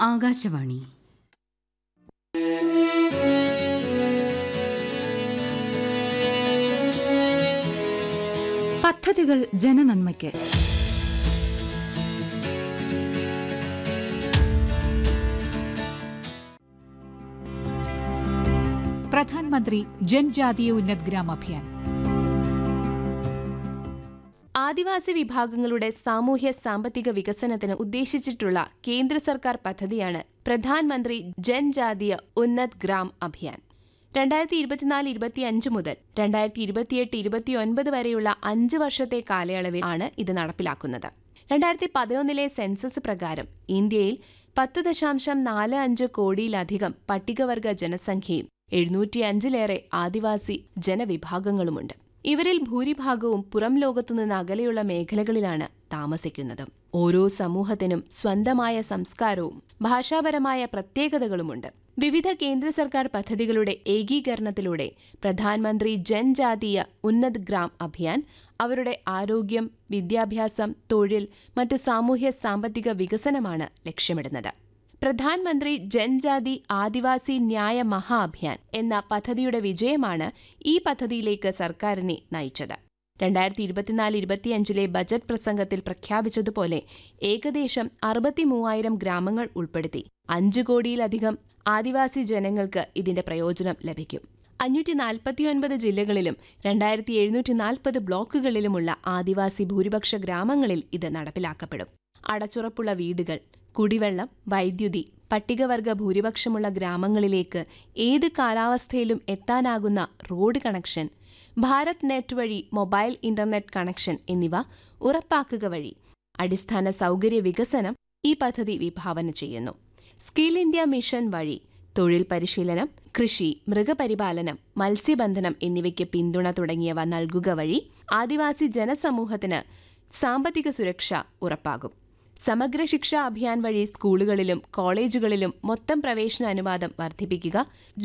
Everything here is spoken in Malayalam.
ആകാശവാണി പദ്ധതികൾ ജനനന്മയ്ക്ക് പ്രധാൻമന്ത്രി ജൻജാതീയ ഉന്നത് ഗ്രാം അഭിയാൻ ആദിവാസി വിഭാഗങ്ങളുടെ സാമൂഹ്യ സാമ്പത്തിക വികസനത്തിന് ഉദ്ദേശിച്ചിട്ടുള്ള കേന്ദ്ര സർക്കാർ പദ്ധതിയാണ് പ്രധാൻമന്ത്രി ജൻജാതീയ ഉന്നത് ഗ്രാം അഭിയാൻ രണ്ടായിരത്തി ഇരുപത്തിനാല് ഇരുപത്തിയഞ്ച് മുതൽ രണ്ടായിരത്തി ഇരുപത്തിയെട്ട് ഇരുപത്തിയൊൻപത് വരെയുള്ള അഞ്ച് വർഷത്തെ കാലയളവിൽ ആണ് ഇത് നടപ്പിലാക്കുന്നത് രണ്ടായിരത്തി പതിനൊന്നിലെ സെൻസസ് പ്രകാരം ഇന്ത്യയിൽ പത്ത് ദശാംശം നാല് അഞ്ച് കോടിയിലധികം പട്ടികവർഗ ജനസംഖ്യയും എഴുന്നൂറ്റിയഞ്ചിലേറെ ആദിവാസി ജനവിഭാഗങ്ങളുമുണ്ട് ഇവരിൽ ഭൂരിഭാഗവും പുറം ലോകത്തുനിന്ന് അകലെയുള്ള മേഖലകളിലാണ് താമസിക്കുന്നത് ഓരോ സമൂഹത്തിനും സ്വന്തമായ സംസ്കാരവും ഭാഷാപരമായ പ്രത്യേകതകളുമുണ്ട് വിവിധ കേന്ദ്ര സർക്കാർ പദ്ധതികളുടെ ഏകീകരണത്തിലൂടെ പ്രധാനമന്ത്രി ജൻജാതീയ ഉന്നത് ഗ്രാം അഭിയാൻ അവരുടെ ആരോഗ്യം വിദ്യാഭ്യാസം തൊഴിൽ മറ്റ് സാമൂഹ്യ സാമ്പത്തിക വികസനമാണ് ലക്ഷ്യമിടുന്നത് പ്രധാനമന്ത്രി ജൻജാതി ആദിവാസി ന്യായ മഹാ അഭിയാൻ എന്ന പദ്ധതിയുടെ വിജയമാണ് ഈ പദ്ധതിയിലേക്ക് സർക്കാരിനെ നയിച്ചത് രണ്ടായിരത്തി ഇരുപത്തിനാല് ഇരുപത്തിയഞ്ചിലെ ബജറ്റ് പ്രസംഗത്തിൽ പ്രഖ്യാപിച്ചതുപോലെ ഏകദേശം അറുപത്തിമൂവായിരം ഗ്രാമങ്ങൾ ഉൾപ്പെടുത്തി അഞ്ചു കോടിയിലധികം ആദിവാസി ജനങ്ങൾക്ക് ഇതിന്റെ പ്രയോജനം ലഭിക്കും അഞ്ഞൂറ്റി നാൽപ്പത്തിയൊൻപത് ജില്ലകളിലും രണ്ടായിരത്തി എഴുന്നൂറ്റി നാൽപ്പത് ബ്ലോക്കുകളിലുമുള്ള ആദിവാസി ഭൂരിപക്ഷ ഗ്രാമങ്ങളിൽ ഇത് നടപ്പിലാക്കപ്പെടും അടച്ചുറപ്പുള്ള വീടുകൾ കുടിവെള്ളം വൈദ്യുതി പട്ടികവർഗ ഭൂരിപക്ഷമുള്ള ഗ്രാമങ്ങളിലേക്ക് ഏത് കാലാവസ്ഥയിലും എത്താനാകുന്ന റോഡ് കണക്ഷൻ ഭാരത് നെറ്റ് വഴി മൊബൈൽ ഇന്റർനെറ്റ് കണക്ഷൻ എന്നിവ ഉറപ്പാക്കുക വഴി അടിസ്ഥാന സൗകര്യ വികസനം ഈ പദ്ധതി വിഭാവന ചെയ്യുന്നു സ്കിൽ ഇന്ത്യ മിഷൻ വഴി തൊഴിൽ പരിശീലനം കൃഷി മൃഗപരിപാലനം മത്സ്യബന്ധനം എന്നിവയ്ക്ക് പിന്തുണ തുടങ്ങിയവ നൽകുക വഴി ആദിവാസി ജനസമൂഹത്തിന് സാമ്പത്തിക സുരക്ഷ ഉറപ്പാകും സമഗ്ര ശിക്ഷാ അഭിയാൻ വഴി സ്കൂളുകളിലും കോളേജുകളിലും മൊത്തം പ്രവേശന അനുവാദം വർദ്ധിപ്പിക്കുക